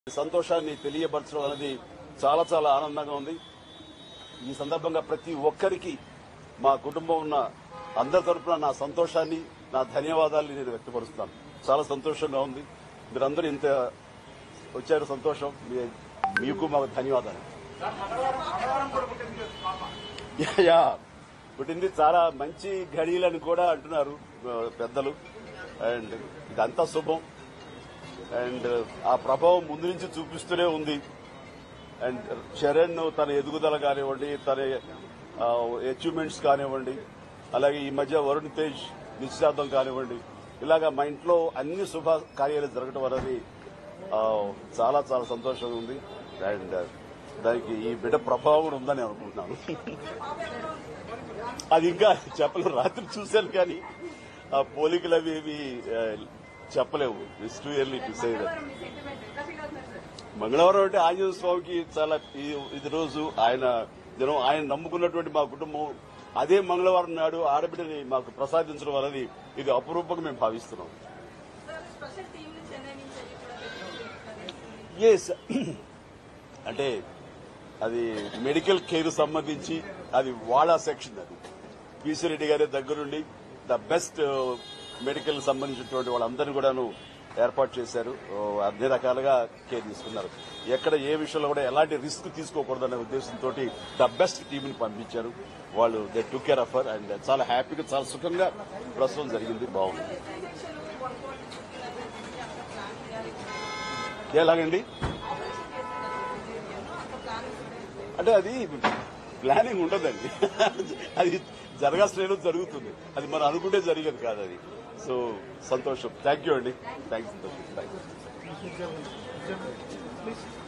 సంతోషాన్ని తెలియపరచడం అనేది చాలా చాలా ఆనందంగా ఉంది ఈ సందర్భంగా ప్రతి ఒక్కరికి మా కుటుంబం ఉన్న అందరి తరపున నా సంతోషాన్ని నా ధన్యవాదాన్ని నేను వ్యక్తపరుస్తాను చాలా సంతోషంగా ఉంది మీరందరూ ఇంత వచ్చారు సంతోషం మీ- మీకు మాకు ధన్యవాదాలు యా, యా పుట్టింది చాలా మంచి ఘడియలని కూడా అంటున్నారు ఆ, పెద్దలు అండ్ ఇదంతా శుభం అండ్ ఆ ప్రభావం ముందు నుంచి చూపిస్తూనే ఉంది అండ్ చరణ్ తన ఎదుగుదల కానివ్వండి తన అచీవ్మెంట్స్ కానివ్వండి అలాగే ఈ మధ్య వరుణ్ తేజ్ నిశ్చితార్థం కానివ్వండి ఇలాగా మా ఇంట్లో అన్ని శుభ కార్యాలు జరగడం అనేది ఆ, చాలా చాలా సంతోషంగా ఉంది అండ్ దానికి ఈ బిడ్డ ప్రభావం కూడా ఉందని అనుకుంటున్నాను అది ఇంకా చెప్పలేము రాత్రి చూశాను కానీ ఆ పోలికలు అవి ఇవి ఆ, చెప్పలేవు it's too early to say that మంగళవారం అంటే ఆంజనేయ స్వామికి చాలా ఈ- ఇది రోజు ఆయన దినం ఆయన నమ్ముకున్నటువంటి మా కుటుంబం అదే మంగళవారం నాడు ఆడబిడ్డని మాకు ప్రసాదించడం అనేది ఇది అపురూపంగా మేము భావిస్తున్నాం స్పెషల్ టీమ్ ని చెన్నై నుంచి అది కూడా తెచ్చింది. ఎస్ అంటే అది మెడికల్ కేర్ సంబంధించి అది వాడా సెక్షన్ అది పీసీ రెడ్డి గారి దగ్గరుండి ద బెస్ట్ మెడికల్ సంబంధించినటువంటి వాళ్ళందరినీ కూడాను ఏర్పాటు చేశారు ఓ, అన్ని రకాలుగా కేర్ తీసుకున్నారు ఎక్కడ ఏ విషయంలో కూడా ఎలాంటి రిస్క్ తీసుకోకూడదనే ఉద్దేశంతో ద బెస్ట్ టీంని పంపించారు వాళ్ళు they took care of and చాలా హ్యాపీగా చాలా సుఖంగా ప్రస్తుతం జరిగింది బాగుంది ఇంజెక్షన్ వన్ కోటి ఫిఫ్టీ అక్కడ ప్లాన్ చేయాలి ఎలాగండి అక్కడ ప్లాన్ అంటే అది ప్లానింగ్ ఉండదండి అది జరగాల్సిన జరుగుతుంది అది మనం అనుకుంటే జరిగేది కాదు అది సో సంతోషం థ్యాంక్ యూ అండి థ్యాంక్స్ సంతోషం థ్యాంక్ యూ